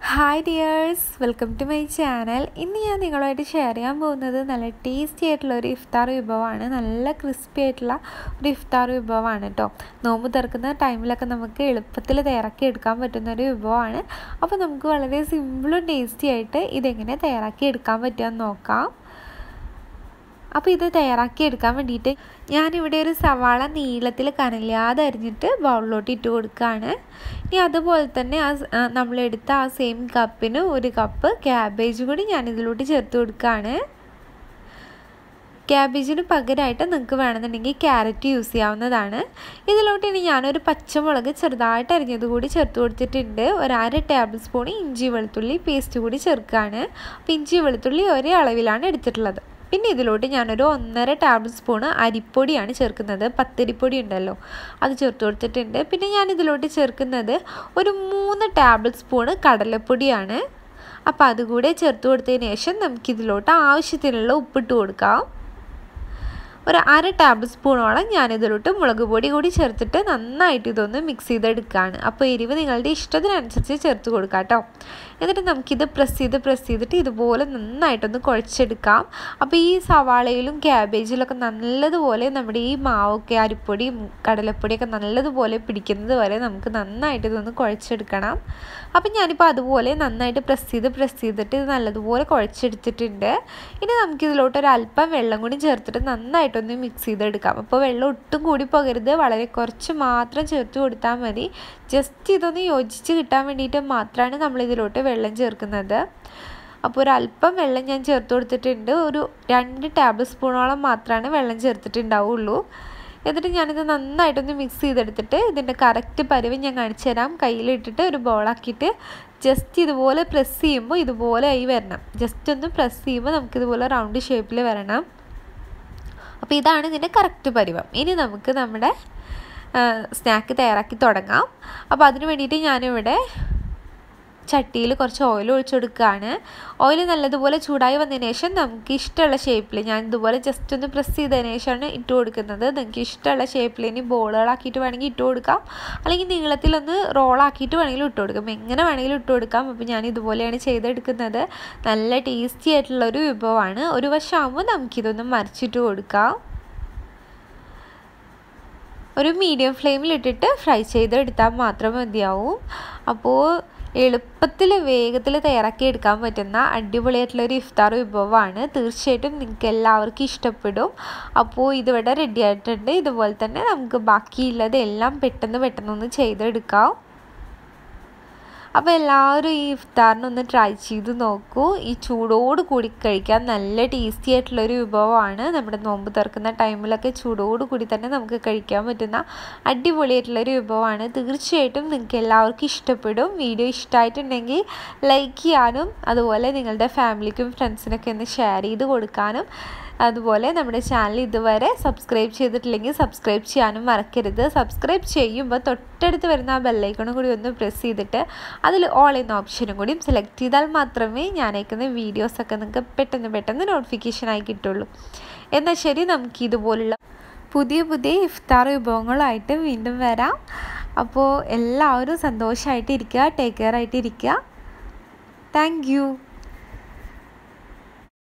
hi dears welcome to my channel ഇന്ന് ഞാൻ നിങ്ങളുമായിട്ട് ഷെയർ ചെയ്യാൻ പോകുന്നത് നല്ല ടേസ്റ്റി ആയിട്ടുള്ള ഒരു ഇഫ്താർ വിഭവമാണ് നല്ല ക്രിസ്പി ആയിട്ടുള്ള ഒരു ഇഫ്താർ വിഭവമാണ് കേട്ടോ നോമ്പ് തുറക്കുന്ന ടൈമിലൊക്കെ നമുക്ക് എളുപ്പത്തിൽ തയ്യാറാക്കി എടുക്കാൻ പറ്റുന്ന ഒരു വിഭവമാണ് അപ്പോൾ നമുക്ക് വളരെ സിമ്പിളും ടേസ്റ്റി ആയിട്ട് ഇതെങ്ങനെ തയ്യാറാക്കി എടുക്കാൻ പറ്റുമെന്ന് നോക്കാം അപ്പോൾ ഇത് തയ്യാറാക്കി എടുക്കാൻ വേണ്ടിയിട്ട് ഞാനിവിടെ ഒരു സവാള നീളത്തിൽ കനലാതെ അരിഞ്ഞിട്ട് ബൗളിലോട്ട് ഇട്ട് കൊടുക്കുകയാണ് ഇനി അതുപോലെ തന്നെ ആ നമ്മളെടുത്ത ആ സെയിം കപ്പിന് ഒരു കപ്പ് ക്യാബേജ് കൂടി ഞാനിതിലോട്ട് ചേർത്ത് കൊടുക്കുകയാണ് ക്യാബേജിന് പകരമായിട്ട് നിങ്ങൾക്ക് വേണമെന്നുണ്ടെങ്കിൽ ക്യാരറ്റ് യൂസ് ചെയ്യാവുന്നതാണ് ഇതിലോട്ട് ഇനി ഞാനൊരു പച്ചമുളക് ചെറുതായിട്ട് അരിഞ്ഞത് കൂടി ചേർത്ത് കൊടുത്തിട്ടുണ്ട് ഒരു അര ടേബിൾ സ്പൂൺ ഇഞ്ചി വെളുത്തുള്ളി പേസ്റ്റ് കൂടി ചേർക്കുകയാണ് അപ്പോൾ ഇഞ്ചി വെളുത്തുള്ളി ഒരേ അളവിലാണ് എടുത്തിട്ടുള്ളത് പിന്നെ ഇതിലോട്ട് ഞാനൊരു ഒന്നര ടേബിൾ സ്പൂണ് അരിപ്പൊടിയാണ് ചേർക്കുന്നത് പത്തരിപ്പൊടി ഉണ്ടല്ലോ അത് ചേർത്ത് കൊടുത്തിട്ടുണ്ട് പിന്നെ ഞാൻ ഇതിലോട്ട് ചേർക്കുന്നത് ഒരു മൂന്ന് ടേബിൾ സ്പൂണ് കടലപ്പൊടിയാണ് അപ്പോൾ അതുകൂടെ ചേർത്ത് കൊടുത്തതിന് ശേഷം നമുക്കിതിലോട്ട് ആവശ്യത്തിനുള്ള ഉപ്പിട്ട് കൊടുക്കാം ഒരു അര ടേബിൾ സ്പൂണോളം ഞാനിതിലോട്ട് മുളക് പൊടി കൂടി ചേർത്തിട്ട് നന്നായിട്ട് ഇതൊന്ന് മിക്സ് ചെയ്തെടുക്കുകയാണ് അപ്പോൾ എരിവ് നിങ്ങളുടെ ഇഷ്ടത്തിനനുസരിച്ച് ചേർത്ത് കൊടുക്കാം കേട്ടോ എന്നിട്ട് നമുക്കിത് പ്രസ് ചെയ്ത് പ്രസ് ചെയ്തിട്ട് ഇതുപോലെ നന്നായിട്ടൊന്ന് കുഴച്ചെടുക്കാം അപ്പോൾ ഈ സവാളയിലും ക്യാബേജിലൊക്കെ നല്ലതുപോലെ നമ്മുടെ ഈ മാവൊക്കെ അരിപ്പൊടിയും കടലപ്പൊടിയൊക്കെ നല്ലതുപോലെ പിടിക്കുന്നത് വരെ നമുക്ക് നന്നായിട്ട് ഇതൊന്ന് കുഴച്ചെടുക്കണം അപ്പം ഞാനിപ്പോൾ അതുപോലെ നന്നായിട്ട് പ്രസ് ചെയ്ത് പ്രസ് ചെയ്തിട്ട് ഇത് നല്ലതുപോലെ കുഴച്ചെടുത്തിട്ടുണ്ട് ഇനി നമുക്കിതിലോട്ട് ഒരു അല്പം വെള്ളം കൂടി ചേർത്തിട്ട് നന്നായിട്ടൊന്ന് മിക്സ് ചെയ്തെടുക്കാം അപ്പോൾ വെള്ളം ഒട്ടും കൂടി പോകരുത് വളരെ കുറച്ച് മാത്രം ചേർത്ത് കൊടുത്താൽ മതി ജസ്റ്റ് ഇതൊന്ന് യോജിച്ച് കിട്ടാൻ വേണ്ടിയിട്ട് മാത്രമാണ് നമ്മൾ ഇതിലോട്ട് വെള്ളം ചേർക്കുന്നത് അപ്പോൾ ഒരു അല്പം വെള്ളം ഞാൻ ചേർത്ത് കൊടുത്തിട്ടുണ്ട് ഒരു രണ്ട് ടേബിൾ സ്പൂണോളം മാത്രമാണ് വെള്ളം ചേർത്തിട്ടുണ്ടാവുള്ളൂ എന്നിട്ട് ഞാനിത് നന്നായിട്ടൊന്ന് മിക്സ് ചെയ്തെടുത്തിട്ട് ഇതിൻ്റെ കറക്റ്റ് പരുവ് ഞാൻ കാണിച്ചു തരാം കയ്യിലിട്ടിട്ട് ഒരു ബോളാക്കിയിട്ട് ജസ്റ്റ് ഇതുപോലെ പ്രസ് ചെയ്യുമ്പോൾ ഇതുപോലെ ആയി വരണം ജസ്റ്റ് ഒന്ന് പ്രസ് ചെയ്യുമ്പോൾ നമുക്കിതുപോലെ റൗണ്ട് ഷേപ്പിൽ വരണം അപ്പോൾ ഇതാണ് ഇതിൻ്റെ കറക്റ്റ് പരുവം ഇനി നമുക്ക് നമ്മുടെ സ്നാക്ക് തയ്യാറാക്കി തുടങ്ങാം അപ്പോൾ അതിന് വേണ്ടിയിട്ട് ഞാനിവിടെ ചട്ടിയിൽ കുറച്ച് ഓയിൽ ഒഴിച്ചു കൊടുക്കുകയാണ് ഓയിൽ നല്ലതുപോലെ ചൂടായി വന്നതിന് ശേഷം നമുക്ക് ഇഷ്ടമുള്ള ഷേപ്പിൽ ഞാൻ ഇതുപോലെ ജസ്റ്റ് ഒന്ന് പ്രസ് ചെയ്തതിന് ശേഷമാണ് ഇട്ട് കൊടുക്കുന്നത് നിങ്ങൾക്ക് ഇഷ്ടമുള്ള ഷേപ്പിൽ ഇനി ബോളുകളാക്കിയിട്ട് വേണമെങ്കിൽ ഇട്ട് കൊടുക്കാം അല്ലെങ്കിൽ നീളത്തിലൊന്ന് റോളാക്കിയിട്ട് വേണമെങ്കിലും ഇട്ട് കൊടുക്കാം എങ്ങനെ വേണമെങ്കിലും ഇട്ട് കൊടുക്കാം അപ്പോൾ ഞാൻ ഇതുപോലെയാണ് ചെയ്തെടുക്കുന്നത് നല്ല ടേസ്റ്റി ആയിട്ടുള്ള ഒരു വിഭവമാണ് ഒരു വശമാകുമ്പോൾ നമുക്കിതൊന്ന് മറിച്ചിട്ട് കൊടുക്കാം ഒരു മീഡിയം ഫ്ലെയിമിലിട്ടിട്ട് ഫ്രൈ ചെയ്തെടുത്താൽ മാത്രം മതിയാവും അപ്പോൾ എളുപ്പത്തിൽ വേഗത്തിൽ തയ്യാറാക്കി എടുക്കാൻ പറ്റുന്ന അടിപൊളിയായിട്ടുള്ള ഒരു ഇഫ്താർ വിഭവമാണ് തീർച്ചയായിട്ടും നിങ്ങൾക്ക് എല്ലാവർക്കും ഇഷ്ടപ്പെടും അപ്പോൾ ഇതിവിടെ റെഡി ആയിട്ടുണ്ട് ഇതുപോലെ തന്നെ നമുക്ക് ബാക്കിയുള്ളത് എല്ലാം പെട്ടെന്ന് പെട്ടെന്നൊന്ന് ചെയ്തെടുക്കാം അപ്പോൾ എല്ലാവരും ഈ ഇഫ്താറിനൊന്ന് ട്രൈ ചെയ്ത് നോക്കൂ ഈ ചൂടോട് കൂടി കഴിക്കാൻ നല്ല ടേസ്റ്റി ആയിട്ടുള്ളൊരു വിഭവമാണ് നമ്മുടെ നോമ്പ് തുറക്കുന്ന ടൈമിലൊക്കെ ചൂടോട് കൂടി തന്നെ നമുക്ക് കഴിക്കാൻ പറ്റുന്ന അടിപൊളിയായിട്ടുള്ളൊരു വിഭവമാണ് തീർച്ചയായിട്ടും നിങ്ങൾക്ക് എല്ലാവർക്കും ഇഷ്ടപ്പെടും വീഡിയോ ഇഷ്ടമായിട്ടുണ്ടെങ്കിൽ ലൈക്ക് ചെയ്യാനും അതുപോലെ നിങ്ങളുടെ ഫാമിലിക്കും ഫ്രണ്ട്സിനൊക്കെ ഒന്ന് ഷെയർ ചെയ്ത് കൊടുക്കാനും അതുപോലെ നമ്മുടെ ചാനൽ ഇതുവരെ സബ്സ്ക്രൈബ് ചെയ്തിട്ടില്ലെങ്കിൽ സബ്സ്ക്രൈബ് ചെയ്യാനും മറക്കരുത് സബ്സ്ക്രൈബ് ചെയ്യുമ്പോൾ തൊട്ടടുത്ത് വരുന്ന ആ ബെല്ലൈക്കണും കൂടി ഒന്ന് പ്രസ് ചെയ്തിട്ട് അതിൽ ഓൾ എന്ന ഓപ്ഷനും കൂടി സെലക്ട് ചെയ്താൽ മാത്രമേ ഞാൻ അയക്കുന്ന വീഡിയോസൊക്കെ നിങ്ങൾക്ക് പെട്ടെന്ന് പെട്ടെന്ന് നോട്ടിഫിക്കേഷനായി കിട്ടുള്ളൂ എന്നാൽ ശരി നമുക്ക് ഇതുപോലുള്ള പുതിയ പുതിയ ഇഫ്താർ വിഭവങ്ങളായിട്ട് വീണ്ടും വരാം അപ്പോൾ എല്ലാവരും സന്തോഷമായിട്ട് ഇരിക്കുക ടേക്ക് കെയർ ആയിട്ട് ഇരിക്കുക താങ്ക്